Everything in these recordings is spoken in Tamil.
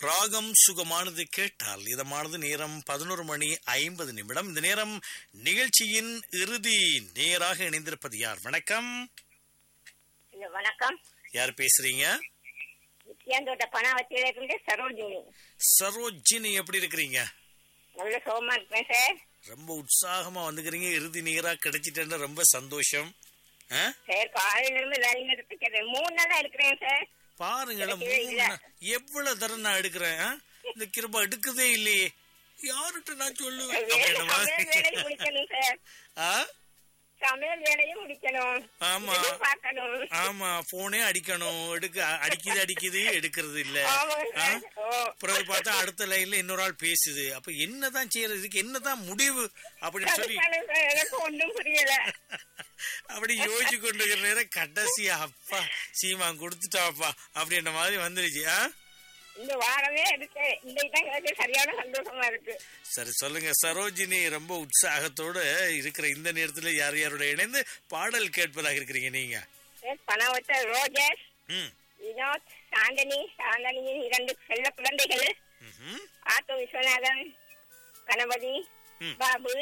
ராகம் சுகமானது கேட்டால் இதமானது நேரம் பதினோரு மணி ஐம்பது நிமிடம் இந்த நேரம் நிகழ்ச்சியின் இறுதி நேராக இணைந்திருப்பது யார் வணக்கம் இல்ல, வணக்கம் யார் பேசுறீங்க வித்தியாந்தோட்ட பணாவத்தியில இருந்து சரோஜினி சரோஜினி எப்படி இருக்கிறீங்க நல்ல சோமா இருப்பேன் சார் ரொம்ப உற்சாகமா வந்துக்கிறீங்க இறுதி நேரா கிடைச்சிட்டேன்னு ரொம்ப சந்தோஷம் ஆ? சார் காலையில இருந்து லைன் எடுத்துக்கிறேன் மூணு நாளா இருக்கிறேன் சார் பாருங்களேன் கிடைக்கவே மூணு இல்ல. நா- எவ்வளவு தரம் நான் எடுக்கிறேன் ஆ? இந்த கிருபா எடுக்கதே இல்லையே யாருகிட்ட நான் சொல்லுவேன் அப்படின்ற சமையல் வேலையும் மாதிரி. முடிக்கணும் சார் ஆ? சமையல் வேலையும் முடிக்கணும் ஆமா. இதுவும் பார்க்கணும் ஆமா போனே அடிக்கணும் எடுக்க அடிக்குது அடிக்குது எடுக்கிறது இல்ல ஆமாங்க ஆ? சார். ஓ. அப்புறம் பார்த்தா அடுத்த லைன்ல இன்னொரு ஆள் பேசுது அப்ப என்னதான் செய்யறது இதுக்கு என்னதான் முடிவு அப்படின்னு சொல்லி அதுதானே சார், எனக்கு ஒன்றும் புரியல அப்படி யோசிச்சு கொண்டு இருக்கிற நேரம் கடைசி அப்பா சீமான் கொடுத்துட்டாப்பா அப்படின்ற மாதிரி வந்துருச்சு ஆ? இந்த வாரமே எடுத்து இன்னைக்கு தான் எனக்கு சரியான சந்தோஷமா இருக்கு சரி சொல்லுங்க சரோஜினி ரொம்ப உற்சாகத்தோட இருக்கிற இந்த நேரத்துல யார் யாரோட இணைந்து பாடல் கேட்பதாக இருக்கிறீங்க நீங்க சார், பணாவத்த ரோஜஸ் ம் வினோத் சாந்தனி சாந்தனியின் இரண்டு செல்ல குழந்தைகள் ம்ஹும். ஆட்டோ விஸ்வநாதன் கணபதி ம். பாபு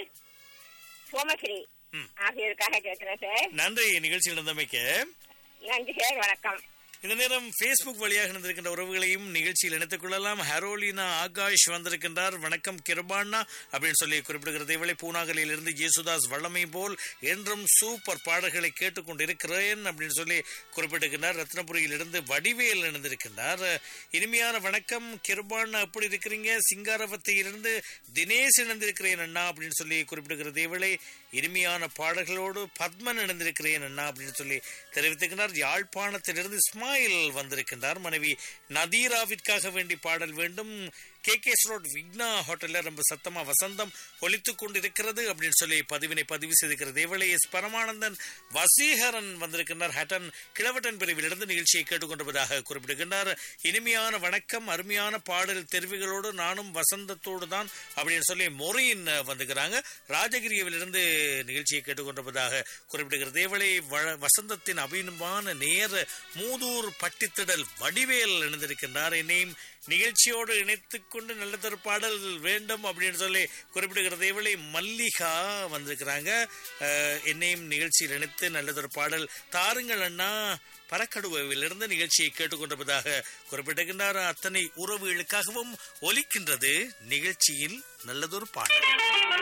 சோமஸ்ரீ ம். ஆகியோருக்காக கேட்கிறேன் சார் நன்றி நிகழ்ச்சியில் நடந்தமைக்கு நன்றி சார் வணக்கம் இந்த நேரம் Facebook வழியாக இணைந்திருக்கின்ற உறவுகளையும் நிகழ்ச்சியில் இணைத்துக் கொள்ளலாம் ஹரோலினா ஆகாஷ் வந்திருக்கின்றார் வணக்கம் கிருபாண்ணா அப்படின்னு சொல்லி குறிப்பிடுகிறது இவளை பூனாகலில் இருந்து ஜேசுதாஸ் வல்லமை போல் என்றும் சூப்பர் பாடல்களை கேட்டுக்கொண்டிருக்கிறேன் அப்படின்னு சொல்லி குறிப்பிட்டிருக்கின்றார் ரத்னபுரியில் இருந்து வடிவேல் இணைந்திருக்கின்றார் இனிமையான வணக்கம் கிருபாண்ணா எப்படி இருக்கிறீங்க சிங்காரவத்தையிலிருந்து தினேஷ் இணைந்திருக்கிறேன் அண்ணா அப்படின்னு சொல்லி குறிப்பிடுகிறது இவளை இனிமையான பாடல்களோடு பத்மன் இணைந்திருக்கிறேன் அண்ணா அப்படின்னு சொல்லி தெரிவித்திருக்கிறார் யாழ்ப்பாணத்திலிருந்து இஸ்மாயில் வந்திருக்கின்றார் மனைவி நதீராவிற்காக வேண்டி பாடல் வேண்டும் கே கே ரோட் விக்னா ஹோட்டல்ல ரொம்ப சத்தமா வசந்தம் ஒலித்துக் கொண்டிருக்கிறது அப்படின்னு சொல்லி பதிவினை பதிவு செய்திருக்கிறது இவளை எஸ் பரமானந்தன் வசீகரன் வந்திருக்கின்றார் ஹட்டன் கிழவட்டன் பிரிவிலிருந்து நிகழ்ச்சியை கேட்டுக்கொண்டிருப்பதாக குறிப்பிடுகின்றார் இனிமையான வணக்கம் அருமையான பாடல் தெரிவுகளோடு நானும் வசந்தத்தோடு தான் அப்படின்னு சொல்லி மொரியின் வந்துக்கிறாங்க ராஜகிரியவிலிருந்து நிகழ்ச்சியை கேட்டுக்கொண்டிருப்பதாக குறிப்பிடுகிறது இவளை வ- வசந்தத்தின் அபிமான நேர மூதூர் பட்டித்திடல் வடிவேல் இணைந்திருக்கின்றார் என்னையும் நிகழ்ச்சியோடு இணைத்துக் கொண்டு நல்லதொரு பாடல் வேண்டும் அப்படின்னு சொல்லி குறிப்பிடுகிறது இவளை மல்லிகா வந்திருக்கிறாங்க அஹ், என்னையும் நிகழ்ச்சியில் இணைத்து நல்லதொரு பாடல் தாருங்கள் அண்ணா பறக்கடுவிலிருந்து நிகழ்ச்சியை கேட்டுக்கொண்டிருப்பதாக குறிப்பிட்டிருக்கின்றார் அத்தனை உறவுகளுக்காகவும் ஒலிக்கின்றது நிகழ்ச்சியில் நல்லதொரு பாடல்